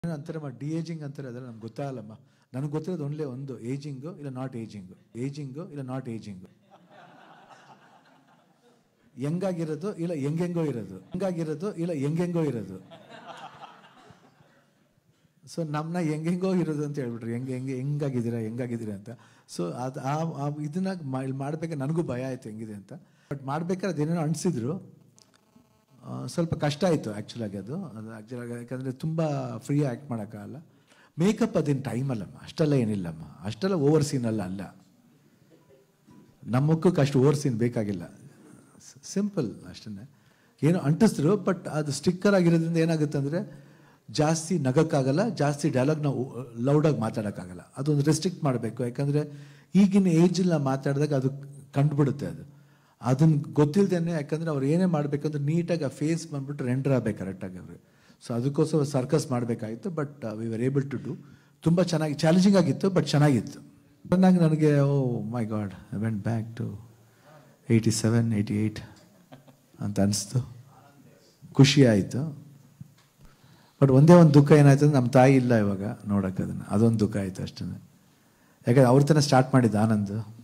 ಏನೋ ಅಂತಾರಮ್ಮ D ageing ಅಂತಾರೆ ಅದೆಲ್ಲ ನಮ್ಗೆ ಗೊತ್ತಾಗಲ್ಲಮ್ಮ ನನಗೆ ಗೊತ್ತಿರೋದು ಒನ್ಲಿ ಒಂದು ಏಜಿಂಗು ಇಲ್ಲ ನಾಟ್ ಏಜಿಂಗು ಏಜಿಂಗು ಇಲ್ಲ ನಾಟ್ ಏಜಿಂಗು ಹೆಂಗಾಗಿರೋದು ಇಲ್ಲ ಹೆಂಗೆಂಗೋ ಇರೋದು ಹೆಂಗಾಗಿರೋದು ಇಲ್ಲ ಹೆಂಗೆಂಗೋ ಇರೋದು ಸೊ ನಮ್ಮನ್ನ ಹೆಂಗೆಂಗೋ ಇರೋದು ಅಂತ ಹೇಳ್ಬಿಟ್ರಿ ಹೆಂಗೆ ಹೆಂಗೆ ಹೆಂಗಾಗಿದ್ದೀರಾ ಹೆಂಗಾಗಿದ್ದೀರಾ ಅಂತ ಸೊ ಅದು ಆ ಆ ಇದನ್ನ ಮಾ- ಇಲ್ಲಿ ಮಾಡ್ಬೇಕಾದ್ರೆ ನನಗೂ ಭಯ ಆಯಿತು ಹೆಂಗಿದೆ ಅಂತ ಬಟ್ ಮಾಡ್ಬೇಕಾದ್ರೆ ಅದೇನೇನೋ ಅನಿಸಿದ್ರು ಸ್ವಲ್ಪ ಕಷ್ಟ ಆಯಿತು ಆ್ಯಕ್ಚುಲಾಗಿ ಅದು ಅದು ಆ್ಯಕ್ಚುಲಾಗಿ ಯಾಕಂದರೆ ತುಂಬ ಫ್ರೀ ಆ್ಯಕ್ಟ್ ಮಾಡೋಕ್ಕಾಗಲ್ಲ ಮೇಕಪ್ ಅದೇನು ಟೈಮ್ ಅಲ್ಲಮ್ಮ ಅಷ್ಟೆಲ್ಲ ಏನಿಲ್ಲಮ್ಮ ಅಷ್ಟೆಲ್ಲ ಓವರ್ ಸೀನಲ್ಲ ಅಲ್ಲ ನಮ್ಮ ಮುಖಕ್ಕೆ ಅಷ್ಟು ಓವರ್ ಸೀನ್ ಬೇಕಾಗಿಲ್ಲ ಸಿಂಪಲ್ ಅಷ್ಟೇ ಏನೋ ಅಂಟಿಸಿದ್ರು ಬಟ್ ಅದು ಸ್ಟಿಕ್ಕರ್ ಆಗಿರೋದ್ರಿಂದ ಏನಾಗುತ್ತೆ ಅಂದರೆ ಜಾಸ್ತಿ ನಗಕ್ಕಾಗಲ್ಲ ಜಾಸ್ತಿ ಡೈಲಾಗ್ ನಾವು ಲೌಡಾಗಿ ಮಾತಾಡೋಕ್ಕಾಗಲ್ಲ ಅದೊಂದು ರೆಸ್ಟ್ರಿಕ್ಟ್ ಮಾಡಬೇಕು ಯಾಕಂದರೆ ಈಗಿನ ಏಜಲ್ಲಿ ನಾವು ಮಾತಾಡಿದಾಗ ಅದು ಕಂಡುಬಿಡುತ್ತೆ ಅದು ಅದನ್ನು ಗೊತ್ತಿಲ್ಲದೇನೆ ಯಾಕಂದರೆ ಅವ್ರು ಏನೇ ಮಾಡಬೇಕಂದ್ರೆ ನೀಟಾಗಿ ಆ ಫೇಸ್ ಬಂದ್ಬಿಟ್ಟು ರೆಂಡರ್ ಆಗಬೇಕು ಕರೆಕ್ಟಾಗಿ ಅವರು ಸೊ ಅದಕ್ಕೋಸ್ಕರ ಸರ್ಕಸ್ ಮಾಡಬೇಕಾಗಿತ್ತು but we were able to do ತುಂಬ ಚೆನ್ನಾಗಿ ಚಾಲೆಂಜಿಂಗ್ ಆಗಿತ್ತು ಬಟ್ ಚೆನ್ನಾಗಿತ್ತು ಚೆನ್ನಾಗಿ ನನಗೆ oh my god I went back to eighty seven eighty eight ಅಂತ ಅನಿಸ್ತು ಖುಷಿ ಆಯಿತು ಬಟ್ ಒಂದೇ ಒಂದು ದುಃಖ ಏನಾಯ್ತು ಅಂದ್ರೆ ನಮ್ಮ ತಾಯಿ ಇಲ್ಲ ಇವಾಗ ನೋಡೋಕೆ ಅದನ್ನು ಅದೊಂದು ದುಃಖ ಆಯಿತು ಅಷ್ಟೇ ಯಾಕಂದ್ರೆ ಅವ್ರ ತನಕ ಸ್ಟಾರ್ಟ್ ಮಾಡಿದ್ದು ಆನಂದ್